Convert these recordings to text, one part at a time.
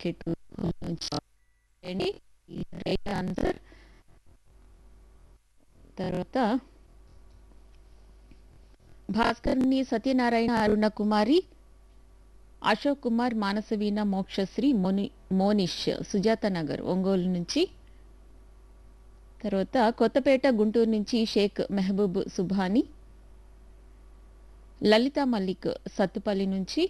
market నుంచి చేయండి right answer తర్వాత భాస్కర్ని సత్యనారాయణ అరుణ కుమారి అశోక్ కుమార్ మానసవీణ మోక్షశ్రీ మోని మోనిష్ సుజాత నగర్ ఒంగోలు నుంచి తర్వాత కొత్తపేట గుంటూరు నుంచి షేక్ మెహబూబ్ సుభాని లలిత మల్లిక్ సత్తుపల్లి నుంచి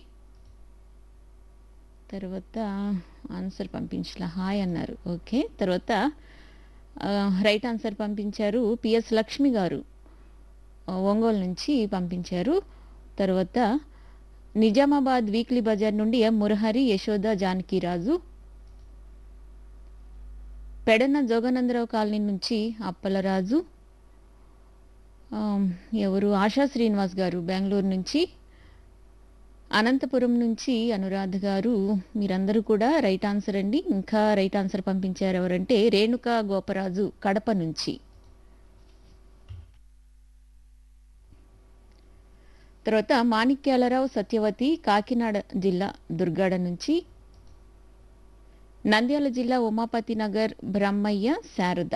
తర్వాత ఆన్సర్ పంపించలే హాయ్ అన్నారు ఓకే తర్వాత ఆ, రైట్ ఆన్సర్ పంపించారు పిఎస్ లక్ష్మి గారు ఆ, ఒంగోలు నుంచి పంపించారు తర్వాత నిజామాబాద్ వీక్లీ బజార్ నుండి ఎం మురహరి యశోద జానకిరాజు పెడన జోగానందరావు కాలనీ నుంచి అప్పలరాజు ఆమ్, ఎవరు ఆశా శ్రీనివాస్ గారు బెంగళూరు నుంచి అనంతపురం నుంచి అనురాధ గారు మీరందరూ కూడా రైట్ ఆన్సర్ అండి ఇంకా రైట్ ఆన్సర్ పంపించారు ఎవరంటే రేణుకా గోపరాజు కడప నుంచి తర్వాత మాణిక్యాలరావు సత్యవతి కాకినాడ జిల్లా దుర్గాడ నుంచి నంద్యాల జిల్లా ఉమాపతి నగర్ బ్రహ్మయ్య శారద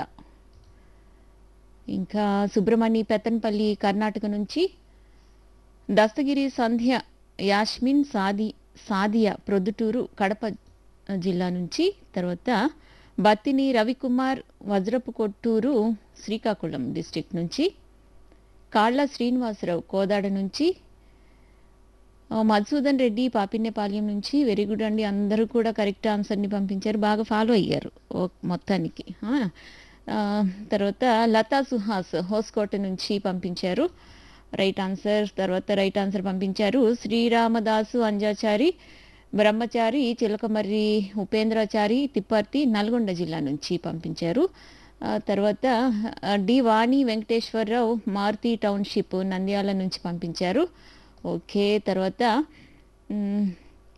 ఇంకా సుబ్రహ్మణి పెత్తన్పల్లి కర్ణాటక నుంచి దస్తగిరి సంధ్య యాస్మిన్ సాది సాదియా ప్రొద్దుటూరు కడప జిల్లా నుంచి తర్వాత బత్తిని రవికుమార్ వజ్రపు కొట్టూరు శ్రీకాకుళం డిస్టిక్ నుంచి కాళ్ళ శ్రీనివాసరావు కోదాడ నుంచి ఆ, మధుసూదన్ రెడ్డి పాపిన్యపాలెం నుంచి వెరీ గుడ్ అండి అందరూ కూడా కరెక్ట్ ఆన్సర్ని పంపించారు బాగా ఫాలో అయ్యారు ఓ మొత్తానికి ఆ, ఆ, తర్వాత లతా సుహాస్ హోస్కోట నుంచి పంపించారు రైట్ ఆన్సర్ తర్వాత రైట్ ఆన్సర్ పంపించారు శ్రీరామదాసు అంజాచారి బ్రహ్మచారి చిలకమర్రి ఉపేంద్రాచారి తిప్పర్తి నల్గొండ జిల్లా నుంచి పంపించారు ఆ, తర్వాత ఆ, డి వాణి వెంకటేశ్వరరావు మారుతి టౌన్షిప్ నంద్యాల నుంచి పంపించారు ఓకే తర్వాత మ్,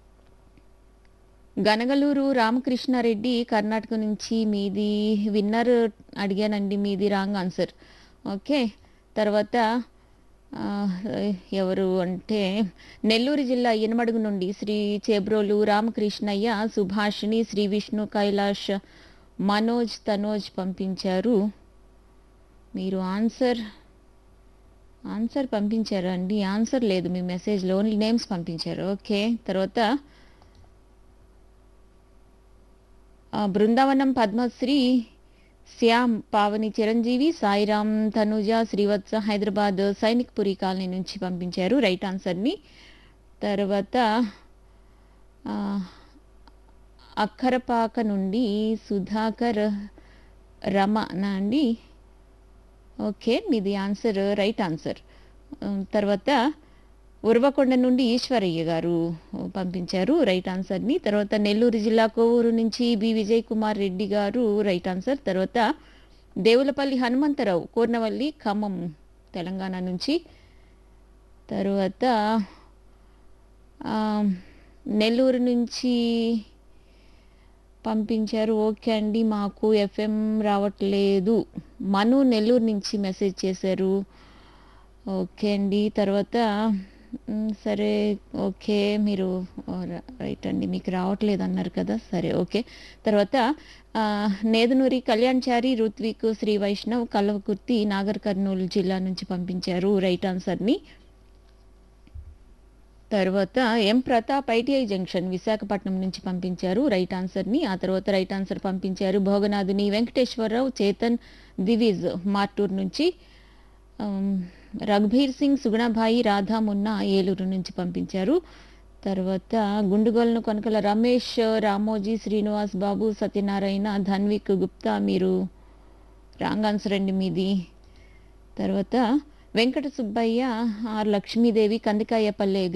గనగలూరు రామకృష్ణారెడ్డి కర్ణాటక నుంచి మీది విన్నర్ అడిగానండి మీది రాంగ్ ఆన్సర్ ఓకే తర్వాత ఆ, ఎవరు అంటే నెల్లూరు జిల్లా ఇనమడుగు నుండి శ్రీ చేబ్రోలు రామకృష్ణయ్య సుభాషిణి శ్రీ విష్ణు కైలాష్ మనోజ్ తనోజ్ పంపించారు మీరు ఆన్సర్ ఆన్సర్ పంపించారా అండి ఆన్సర్ లేదు మీ మెసేజ్లో ఓన్లీ నేమ్స్ పంపించారు ఓకే తర్వాత ఆ, బృందావనం పద్మశ్రీ శ్యామ్ పావని చిరంజీవి సాయిరామ్ తనుజ శ్రీవత్స హైదరాబాద్ సైనిక్ పురి కాలనీ నుంచి పంపించారు రైట్ ఆన్సర్ని తర్వాత ఆ, అక్కరపాక నుండి సుధాకర్ రమణ అండి ఓకే మీది ఆన్సర్ రైట్ ఆన్సర్ ఉమ్, తర్వాత ఉరవకొండ నుండి ఈశ్వరయ్య గారు పంపించారు రైట్ ఆన్సర్ని తర్వాత నెల్లూరు జిల్లా కోవూరు నుంచి బి విజయ్ కుమార్ రెడ్డి గారు రైట్ ఆన్సర్ తర్వాత దేవులపల్లి హనుమంతరావు కూర్నవల్లి ఖమ్మం తెలంగాణ నుంచి తర్వాత ఆ, నెల్లూరు నుంచి పంపించారు ఓకే అండి మాకు ఎఫ్ఎం రావట్లేదు మను నెల్లూరు నుంచి మెసేజ్ చేశారు ఓకే అండి తర్వాత మ్, సరే ఓకే మీరు ఓ, ర- రైట్ అండి మీకు రావట్లేదు అన్నారు కదా సరే ఓకే తర్వాత ఆ, నేదునూరి కళ్యాణ్చారి రుత్విక్ శ్రీ వైష్ణవ్ కల్వకుర్తి నాగర్ కర్నూలు జిల్లా నుంచి పంపించారు రైట్ ఆన్సర్ని తర్వాత M Pratap ITI junction Visakhapatnam నుంచి పంపించారు రైట్ ఆన్సర్ని ఆ తర్వాత రైట్ ఆన్సర్ పంపించారు భోగనాథుని వెంకటేశ్వరరావు చేతన్ దివిజ్ మార్టూర్ నుంచి ఆమ్, రఘుబీర్ సింగ్ సుగుణభాయి రాధా మున్నా ఏలూరు నుంచి పంపించారు తర్వాత గుండుగోలను కొనకల రమేష్ రామోజీ శ్రీనివాస్ బాబు సత్యనారాయణ ధన్విక్ గుప్తా మీరు రాంగ్ ఆన్సర్ అండి మీది తర్వాత వెంకట సుబ్బయ్య ఆర్ లక్ష్మీదేవి కందికాయపల్లె